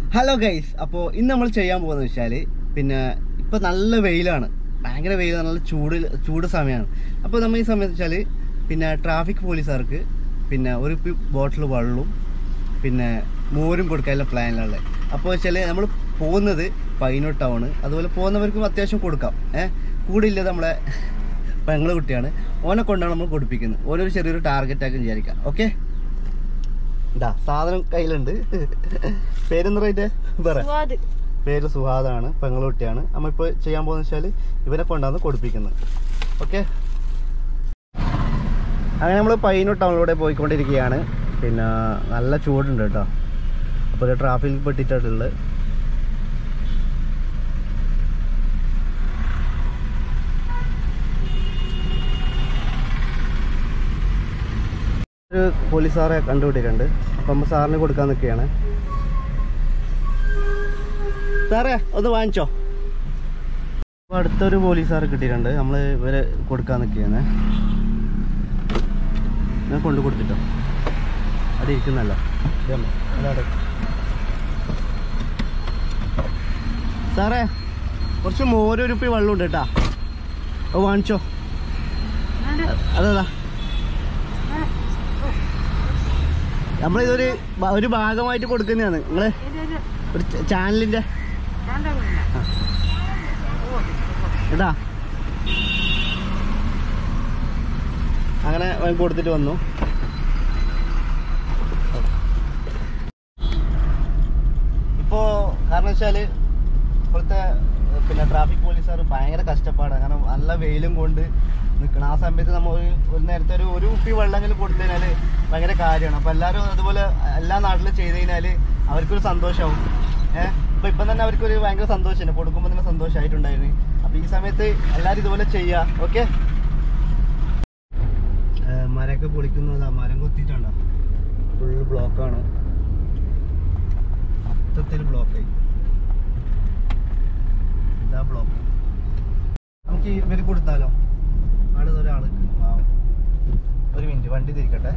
Hello guys അപ്പോൾ ഇന്ന് നമ്മൾ ചെയ്യാൻ പോകുന്നത് വെച്ചാൽ പിന്നെ ഇപ്പോൾ നല്ല വെയിലാണ് ഭയങ്കര വെയിൽ നല്ല ചൂട് ചൂട് സമയമാണ് അപ്പോൾ നമ്മൾ ഈ സമയത്ത് വെച്ചാൽ പിന്നെ ട്രാഫിക് പോലീസുകാർക്ക് പിന്നെ ഒരു ബോട്ടിൽ വെള്ളവും പിന്നെ മോരും കൊടുക്കാനുള്ള പ്ലാനിലുള്ളത് അപ്പോൾ വെച്ചാൽ നമ്മൾ പോകുന്നത് പൈനൂർ ടൗണ് അതുപോലെ പോകുന്നവർക്കും അത്യാവശ്യം കൊടുക്കാം ഏഹ് കൂടില്ല നമ്മളെ പെങ്ങളെ കുട്ടിയാണ് ഓനെ കൊണ്ടാണ് നമ്മൾ കൊടുപ്പിക്കുന്നത് ഓനൊരു ചെറിയൊരു ടാർഗറ്റ് ആക്കി വിചാരിക്കാം ഓക്കെ ഇതാ സാധനം കയ്യിലുണ്ട് പേരെന്താ റേറ്റ് പറ സ്വാദ് പേര് സുഹാദാണ് പെങ്ങളുട്ടിയാണ് നമ്മ ഇപ്പോൾ ചെയ്യാൻ പോകുന്ന വെച്ചാൽ ഇവനെ കൊണ്ടാണ് കൊടുപ്പിക്കുന്നത് ഓക്കെ അങ്ങനെ നമ്മൾ പയ്യന്നൂർ ടൗണിലൂടെ പോയിക്കൊണ്ടിരിക്കുകയാണ് പിന്നെ നല്ല ചൂടുണ്ട് കേട്ടോ അപ്പോൾ ട്രാഫിക്കിൽ പെട്ടിട്ടുള്ളത് ഒരു പോലീസ് സാറെ കണ്ടുപിട്ടിട്ടുണ്ട് അപ്പം നമ്മൾ സാറിന് കൊടുക്കാൻ നിൽക്കുകയാണ് സാറേ ഒന്ന് വാങ്ങിച്ചോ അപ്പോൾ അടുത്തൊരു പോലീസ് സാറ് കിട്ടിയിട്ടുണ്ട് നമ്മൾ ഇവരെ കൊടുക്കാൻ നിൽക്കുകയാണ് ഞാൻ കൊണ്ടു കൊടുത്തിട്ടോ അവിടെ ഇരിക്കുന്നല്ല ഇതമ്മ, അതവിടെ. സാറേ കുറച്ച് മോരൊരുപ്പി വെള്ളമുണ്ട് കേട്ടാ അത് വാങ്ങിച്ചോ അതാ നമ്മളിതൊരു ബ- ഒരു ഭാഗമായിട്ട് കൊടുക്കുന്നതാണ് നിങ്ങള് ഒരു ച- ചാനലിന്റെ ഇതാ അങ്ങനെ അവൻ കൊടുത്തിട്ട് വന്നു ഇപ്പോ കാരണം വെച്ചാല് ഇപ്പോഴത്തെ ഏഹ്, പിന്നെ ട്രാഫിക് പോലീസുകാർ ഭയങ്കര കഷ്ടപ്പാടാണ് കാരണം നല്ല വെയിലും കൊണ്ട് നിൽക്കണം ആ സമയത്ത് നമ്മൾ ഒരു ഒരു നേരത്തെ ഒരു ഒരു കുപ്പി വെള്ളമെങ്കിലും കൊടുത്തു കഴിഞ്ഞാൽ ഭയങ്കര കാര്യമാണ് അപ്പോൾ എല്ലാവരും അതുപോലെ എല്ലാ നാട്ടിലും ചെയ്ത് കഴിഞ്ഞാൽ അവർക്കൊരു സന്തോഷമാവും ഏഹ് അപ്പോൾ ഇപ്പം തന്നെ അവർക്കൊരു ഭയങ്കര സന്തോഷമാണ് കൊടുക്കുമ്പോൾ തന്നെ സന്തോഷമായിട്ടുണ്ടായിരുന്നു അപ്പോൾ ഈ സമയത്ത് എല്ലാവരും ഇതുപോലെ ചെയ്യുക ഓക്കെ മരമൊക്കെ പൊളിക്കുന്നതാ മരം കൊത്തിയിട്ടുണ്ടോ ഫുൾ ബ്ലോക്കാണ് മൊത്തത്തിൽ ബ്ലോക്കായി ഇതാ ബ്ലോക്ക് നമുക്ക് ഇവർ കൊടുത്താലോ ആള് ഒരാള് പാവം. ഒരു മിനിറ്റ് വണ്ടി തിരിക്കട്ടെ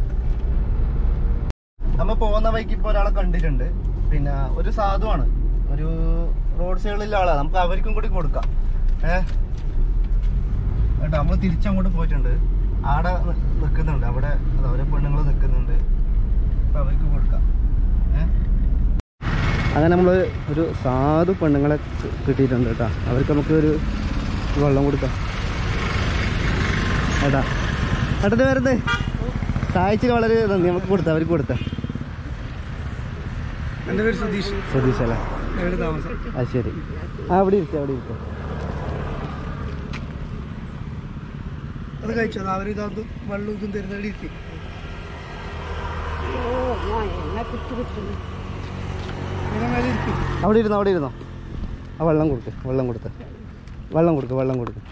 നമ്മ പോകുന്ന വഴിക്ക് ഇപ്പോൾ ഒരാളെ കണ്ടിട്ടുണ്ട് പിന്നെ ഒരു സാധുവാണ് ഒരു റോഡ് സൈഡിലുള്ള ആളാണ് നമുക്ക് അവർക്കും കൂടി കൊടുക്കാം ഏ കേട്ടോ നമ്മൾ തിരിച്ചങ്ങോട്ട് പോയിട്ടുണ്ട് ആടെ നി- നിൽക്കുന്നുണ്ട് അവിടെ അത് അവരെ പെണ്ണുങ്ങൾ നിൽക്കുന്നുണ്ട് അപ്പൊ അവർക്ക് കൊടുക്കാം ഏ അങ്ങനെ നമ്മൾ ഒരു സാധു പെണ്ണുങ്ങളെ കി- കിട്ടിയിട്ടുണ്ട് കേട്ടോ അവർക്ക് നമുക്ക് ഒരു വെള്ളം കൊടുക്കാം ഏട്ടാ ഏട്ടൻ്റെ പേരെന്ത് സഹായിച്ചിട്ട് വളരെ നന്ദി നമുക്ക് കൊടുത്ത അവർക്ക് കൊടുത്ത എൻ്റെ പേര് സുധീഷ് സതീഷ് അല്ലേ എവിടെ താമസം ആ ശരി ആ അവിടെ ഇരിക്കാം അവിടെ ഇരിക്കാം അത് കഴിച്ചോ അവർ ഇതാകും വെള്ളം ഇതും തരുന്നവിടെ ഇരിക്കും ഇങ്ങനെ മേലെ ഇരിക്കും അവിടെ ഇരുന്നോ അവിടെ ഇരുന്നോ ആ വെള്ളം കൊടുക്ക് വെള്ളം കൊടുത്ത് വെള്ളം കൊടുക്ക് വെള്ളം കൊടുക്ക്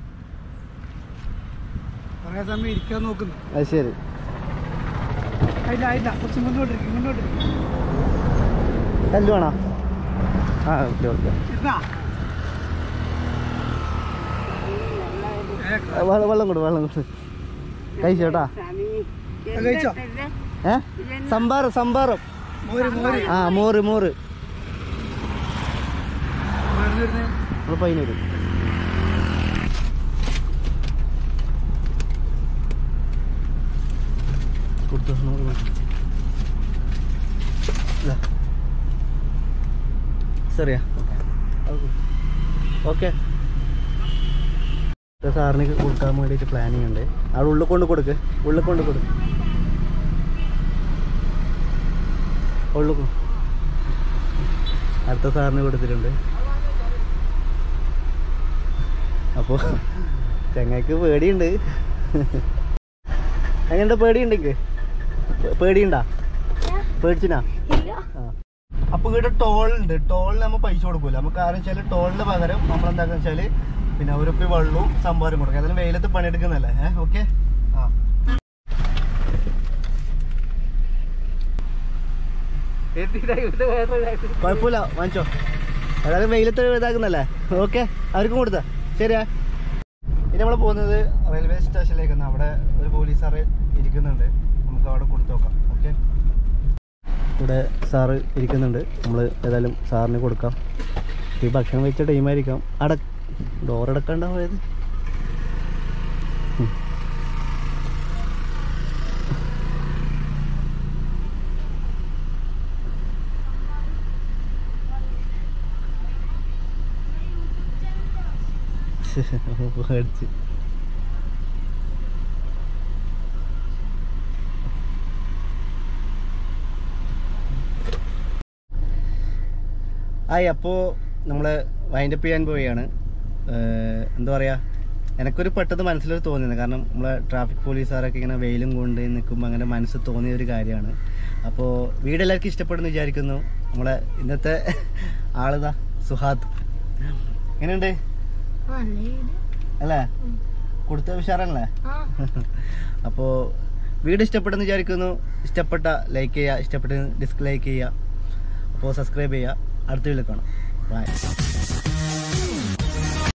കുറേ സമയം ഇരിക്കാൻ നോക്കുന്നു അത് ശരി അതില്ല അതില്ല കുറച്ച് മുന്നോട്ടിരിക്കും മുന്നോട്ടിരിക്കും കല്ല് വേണോ ആ ഓക്കെ ഓക്കെ ഇരുന്നാ ആ, വെള്ളം വെള്ളം കൊടു വെള്ളം കൊടു കഴിച്ചോട്ടാ അത് കഴിച്ചോ ഏ സംഭാരം സംഭാരം മോര് മോര് ആ മോര് മോര് മരുന്ന് വരുന്നേ നമ്മൾ പൈനൂര് കൊടുത്തു നൂറ് മതി. ഇതാ. ശരിയാ ഓക്കെ സാറിന് കൊടുക്കാൻ വേണ്ടിയിട്ട് പ്ലാനിങ് ഉണ്ട് അവിടെ ഉള്ളിൽ കൊണ്ട് കൊടുക്ക് ഉള്ളിൽ കൊണ്ട് കൊടുക്ക് ഉള്ളിൽ കൊ- അടുത്ത സാറിന് കൊടുത്തിട്ടുണ്ട് അപ്പോൾ ചങ്ങായിക്ക് പേടിയുണ്ട് എങ്ങനെ പേടിയുണ്ട് എനിക്ക് പേടിയുണ്ടാ പേടിച്ചിനാ ആ. അപ്പൊ ഇവിടെ ടോൾ ഉണ്ട് ടോളിന് നമ്മൾ പൈസ കൊടുക്കൂല നമുക്ക് ആരും വെച്ചാൽ ടോളിന് പകരം നമ്മൾ എന്താക്കാന്ന് വെച്ചാല് പിന്നെ ഒരുപ്പി വെള്ളവും സംഭാരം കൊടുക്കുക അതിന് വെയിലത്ത് പണിയെടുക്കുന്നല്ലേ ഏഹ് ഓക്കെ ആ കുഴപ്പമില്ല വാങ്ങിച്ചോ അതായത് വെയിലത്ത് ഇതാക്കുന്നല്ലേ ഓക്കെ അവർക്കും കൊടുത്ത ശരിയാ ഇനി നമ്മൾ പോകുന്നത് റെയിൽവേ സ്റ്റേഷനിലേക്കാണ് അവിടെ ഒരു പോലീസുകാർ ഇരിക്കുന്നുണ്ട് നമുക്ക് അവിടെ കൊടുത്തു നോക്കാം ഓക്കെ ഇവിടെ സാറ് ഇരിക്കുന്നുണ്ട് നമ്മൾ ഏതായാലും സാറിന് കൊടുക്കാം ഈ ഭക്ഷണം വെച്ച ടൈമായിരിക്കാം അട ഡോറടക്കണ്ട പോയത് ഉം. പേടിച്ച് ആയി അപ്പോൾ നമ്മൾ വൈൻഡപ്പ് ചെയ്യാൻ പോവുകയാണ് ഏഹ് എന്താ പറയുക എനിക്കൊരു പെട്ടെന്ന് മനസ്സിലൊരു തോന്നിയത് കാരണം നമ്മളെ ട്രാഫിക് പോലീസുകാരൊക്കെ ഇങ്ങനെ വെയിലും കൊണ്ട് നിൽക്കുമ്പോൾ അങ്ങനെ മനസ്സ് തോന്നിയ ഒരു കാര്യമാണ് അപ്പോൾ വീട് എല്ലാവർക്കും ഇഷ്ടപ്പെടുന്നു വിചാരിക്കുന്നു നമ്മളെ ഇന്നത്തെ ആളിതാ സുഹാദ് എങ്ങനെയുണ്ട് അല്ലേ കൊടുത്ത ഉഷാറല്ലേ അപ്പോൾ വീട് ഇഷ്ടപ്പെടുന്നു വിചാരിക്കുന്നു ഇഷ്ടപ്പെട്ട ലൈക്ക് ചെയ്യുക ഇഷ്ടപ്പെട്ട ഡിസ്ലൈക്ക് ചെയ്യുക അപ്പോൾ സബ്സ്ക്രൈബ് ചെയ്യുക അടുത്ത വീട്ടിൽ കാണാം ബൈ